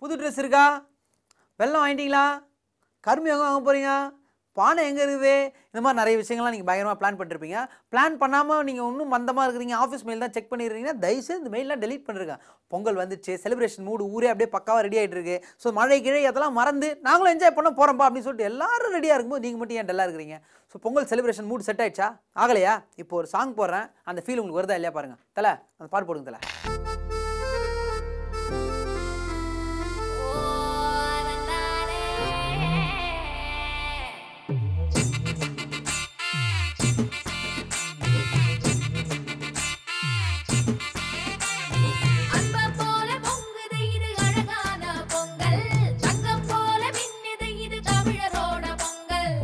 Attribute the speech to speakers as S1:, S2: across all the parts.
S1: புது ட்ரெஸ் இருக்கா வெள்ளம் வாங்கிட்டீங்களா கரும்பு எங்கே வாங்க போகிறீங்க பானை எங்கே இருக்குது இந்த மாதிரி நிறைய விஷயங்கள்லாம் நீங்கள் பயங்கரமாக பிளான் பண்ணிருப்பீங்க பிளான் பண்ணாமல் நீங்கள் இன்னும் மந்தமாக இருக்கிறீங்க ஆஃபீஸ் மெயில் தான் செக் பண்ணிடுறீங்கன்னா தயவுசெய்து இந்த மெயிலாம் delete பண்ணிருங்க பொங்கல் வந்துச்சு செலிப்ரேஷன் மூடு ஊரே அப்படியே பக்காவாக ரெடி ஆகிட்டு இருக்கு ஸோ மழை கிழை அதெல்லாம் மறந்து நாங்களும் என்ஜாய் பண்ண போகிறோம்ப்பா அப்படின்னு சொல்லிட்டு எல்லாரும் ரெடியாக இருக்கும்போது நீங்கள் மட்டும் ஏன் டல்லாக இருக்கிறீங்க so Pongal celebration mood set ஆயிடுச்சா ஆகலையா இப்போ ஒரு சாங் போடுறேன் அந்த ஃபீல் உங்களுக்கு வருதா இல்லையா பாருங்க தலை அந்த பாட்டு போடுங்க தலை
S2: அன்ப போல பொங்குது இது அழகான பொங்கல் தங்கம் போல மின்னுது இது தமிழரோட பொங்கல்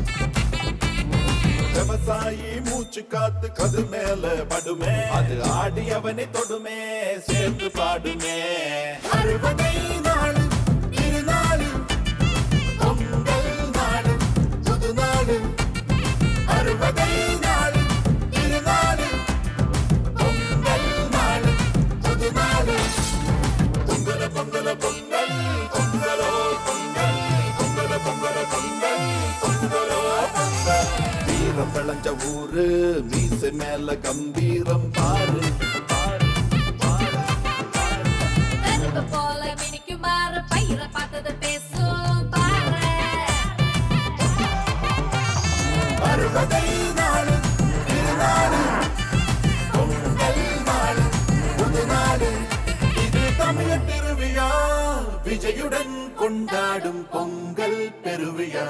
S3: விவசாயி மூச்சு காத்து கது மேல படுமே அது ஆடியவனை தொடுமே சேர்ந்து பாடுமே அறுபதை நாள் திருநாள் பொங்கல் நாடு புது நாடு அறுபதை நாள் திருநாள் பொங்கல் நாடு புது நாடு பொங்கல பொங்கல பொங்கல் பொங்கலோ பொங்கல் பொங்கல பொங்கல பொங்கல் பொங்கலோ பொங்கல் வீரம் விளைஞ்ச ஊரு மீசை மேல கம்பீரம் பாரு பாரு, பாரு, பாரு.
S2: கரும்பு போல மினிக்குமாறு பயிரை பார்த்தது பேசும் பாரு
S3: அறுபதை நாள் திருநாடு பொங்கல் நாடு புது நாடு இது தமிழர் திருவிழா விஜயுடன் கொண்டாடும் பொங்கல் பெருவிழா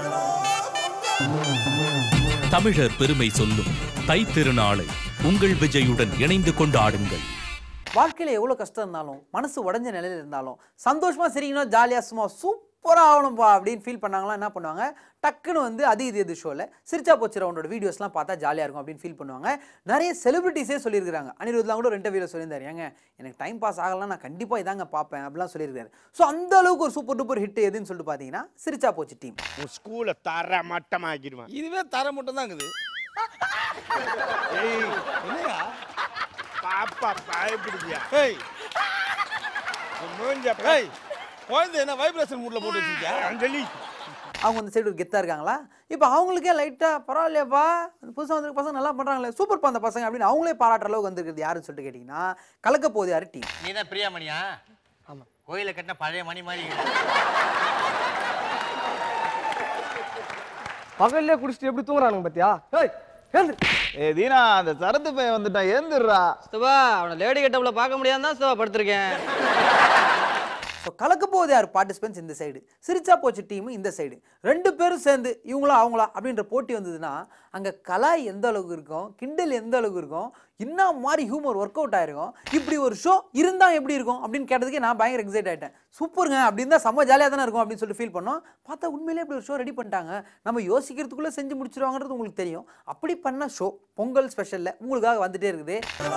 S4: தமிழர் பெருமை சொல்லும் தை திருநாளை உங்கள் விஜயுடன் இணைந்து கொண்டாடுங்கள்
S1: வாழ்க்கையில் எவ்வளோ கஷ்டம் இருந்தாலும் மனசு உடஞ்ச நிலையில் இருந்தாலும் சந்தோஷமாக சிரிக்கணும் ஜாலியாக சும்மா சூப்பராக ஆகணும்ப்பா அப்படின்னு ஃபீல் பண்ணாங்களா என்ன பண்ணுவாங்க டக்குன்னு வந்து அது இது இது ஷோவில் சிரிச்சா போச்சு ரவுண்டோட வீடியோஸ்லாம் பார்த்தா ஜாலியாக இருக்கும் அப்படின்னு ஃபீல் பண்ணுவாங்க நிறைய செலிபிரிட்டிஸே சொல்லியிருக்காங்க அனிருத்லாம் கூட ரெண்டு வீடியோ சொல்லியிருந்தாரு ஏங்க எனக்கு டைம் பாஸ் ஆகலாம் நான் கண்டிப்பாக இதாங்க பார்ப்பேன் அப்படிலாம் சொல்லியிருக்காரு ஸோ அந்த அளவுக்கு ஒரு சூப்பர் டூப்பர் ஹிட் எதுன்னு சொல்லிட்டு பார்த்தீங்கன்னா சிரிச்சா போச்சு டீம்
S5: உன் ஸ்கூலை தர மட்டமாக்கிடுவான்
S6: இதுவே தர மட்டும் தான் இருக்குது
S5: ஏய்
S6: என்னையா
S5: பாப்பா பயப்படுதியா
S6: ஏய்
S5: உன் மூஞ்ச
S6: ஏய் குழந்தை என்ன வைப்ரேஷன் மூட்ல போட்டு வச்சிருக்கியா
S5: அஞ்சலி
S1: அவங்க அந்த சைடு ஒரு கெத்தாக இருக்காங்களா இப்போ அவங்களுக்கே லைட்டாக பரவாயில்லையாப்பா புதுசாக வந்திருக்க பசங்க நல்லா பண்ணுறாங்களே சூப்பர்ப்பா அந்த பசங்க அப்படின்னு அவங்களே பாராட்டுற அளவுக்கு வந்திருக்கிறது யாருன்னு சொல்லிட்டு கேட்டிங்கன்னா கலக்க போகுது யாரு டீம்
S7: நீ தான் பிரியாமணியா ஆமா கோயில கட்டின பழைய மணி மாதிரி
S8: பகல்லே குடிச்சிட்டு எப்படி தூங்குறானுங்க பாத்தியா ஏய் ஏந்து
S6: ஏ தீனா அந்த சரத்து பையன் வந்துட்டான் ஏந்துடுறா
S8: சிவா அவனை லேடி கெட்டப்ல பார்க்க முடியாம தான் சிவா படுத்திருக்கேன்
S1: ஸோ கலக்க போகுது யார் பார்ட்டிசிபென்ட்ஸ் இந்த சைடு சிரிச்சா போச்சு டீம் இந்த சைடு ரெண்டு பேரும் சேர்ந்து இவங்களா அவங்களா அப்படின்ற போட்டி வந்ததுன்னா அங்கே கலாய் எந்த அளவுக்கு இருக்கும் கிண்டல் எந்த அளவுக்கு இருக்கும் இன்னும் மாதிரி ஹியூமர் ஒர்க் அவுட் ஆயிருக்கும் இப்படி ஒரு ஷோ இருந்தால் எப்படி இருக்கும் அப்படின்னு கேட்டதுக்கே நான் பயங்கர எக்ஸைட் ஆகிட்டேன் சூப்பருங்க அப்படின்னு தான் செம்ம ஜாலியாக தானே இருக்கும் அப்படின்னு சொல்லிட்டு ஃபீல் பண்ணோம் பார்த்தா உண்மையிலே இப்படி ஒரு ஷோ ரெடி பண்ணிட்டாங்க நம்ம யோசிக்கிறதுக்குள்ளே செஞ்சு முடிச்சிருவாங்கன்றது உங்களுக்கு தெரியும் அப்படி பண்ண ஷோ பொங்கல் ஸ்பெஷலில் உங்களுக்காக வந்துட்டே இருக்குது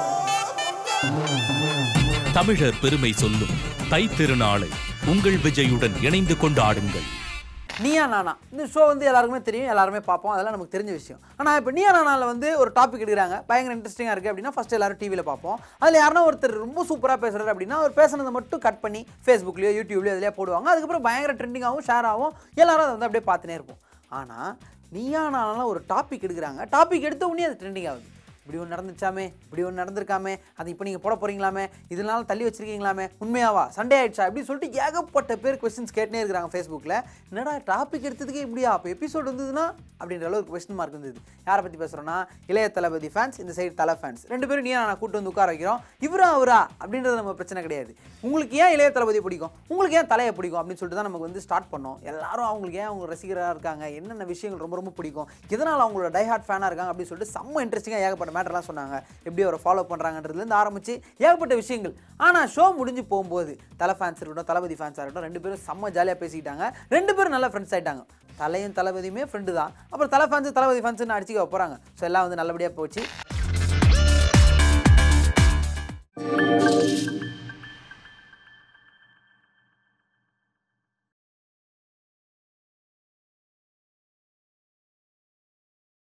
S4: தமிழர் பெருமை சொல்லும் தை திருநாளை உங்கள் விஜயுடன் இணைந்து கொண்டாடுங்கள்
S1: நீயா நானா இந்த ஷோ வந்து எல்லாருக்குமே தெரியும் எல்லாருமே பார்ப்போம் அதெல்லாம் நமக்கு தெரிஞ்ச விஷயம் ஆனால் இப்போ நீயா நானால வந்து ஒரு டாபிக் எடுக்கிறாங்க பயங்கர இன்ட்ரெஸ்டிங்காக இருக்குது அப்படின்னா ஃபஸ்ட் எல்லாரும் டிவியில் பார்ப்போம் அதில் யாருன்னா ஒருத்தர் ரொம்ப சூப்பராக பேசுகிறாரு அப்படின்னா அவர் பேசுனதை மட்டும் கட் பண்ணி ஃபேஸ்புக்லேயோ யூடியூப்லேயோ அதிலே போடுவாங்க அதுக்கப்புறம் பயங்கர ட்ரெண்டிங்காகவும் ஷேர் ஆகும் எல்லாரும் அதை வந்து அப்படியே பார்த்துனே இருப்போம் ஆனால் நீயா நானால ஒரு டாபிக் எடுக்கிறாங்க டாபிக் எடுத்த உடனே அது ட்ரெண்டிங் ஆகுது இப்படி ஒன்று நடந்துச்சாமே இப்படி ஒன்று நடந்திருக்காமே அது இப்போ நீங்கள் போட போகிறீங்களாமே இதனால தள்ளி வச்சிருக்கீங்களாமே உண்மையாவா சண்டே ஆயிடுச்சா இப்படி சொல்லிட்டு ஏகப்பட்ட பேர் கொஸ்டின்ஸ் கேட்டுனே இருக்கிறாங்க ஃபேஸ்புக்கில் என்னடா டாபிக் எடுத்ததுக்கே இப்படியா அப்போ எபிசோட் வந்ததுன்னா அப்படின்ற அளவுக்கு கொஸ்டின் மார்க் வந்தது யாரை பற்றி பேசுகிறோன்னா இளைய தளபதி ஃபேன்ஸ் இந்த சைடு தலை ஃபேன்ஸ் ரெண்டு பேரும் நீ நான் கூட்டு வந்து உட்கார வைக்கிறோம் இவரா அவரா அப்படின்றது நம்ம பிரச்சனை கிடையாது உங்களுக்கு ஏன் இளைய தளபதி பிடிக்கும் உங்களுக்கு ஏன் தலையை பிடிக்கும் அப்படின்னு சொல்லிட்டு தான் நமக்கு வந்து ஸ்டார்ட் பண்ணோம் எல்லாரும் அவங்களுக்கு ஏன் அவங்க ரசிகராக இருக்காங்க என்னென்ன விஷயங்கள் ரொம்ப ரொம்ப பிடிக்கும் எதனால் அவங்களோட டைஹார்ட் ஃபேனாக இருக்காங்க அப்படின்னு சொல்லிட்டு செம்ம இன்ட்ரெஸ்டிங்காக ஏகப்பட்ட மேட்டர்லாம் சொன்னாங்க எப்படி அவரை ஃபாலோ பண்ணுறாங்கன்றதுலேருந்து ஆரம்பிச்சு ஏகப்பட்ட விஷயங்கள் ஆனால் ஷோ முடிஞ்சு போகும்போது தலை ஃபேன்ஸ் இருக்கட்டும் தளபதி ஃபேன்ஸாக இருக்கட்டும் ரெண்டு பேரும் செம்ம ஜாலியாக பேசிக்கிட்டாங்க ரெண்டு பேரும் நல்ல ஃப்ரெண்ட்ஸ் ஆயிட்டாங்க தலையும் தளபதியுமே ஃப்ரெண்டு தான் அப்புறம் தலை ஃபேன்ஸ் தளபதி ஃபேன்ஸ்னு அடிச்சுக்க போகிறாங்க ஸோ எல்லாம் வந்து நல்லபடியாக போச்சு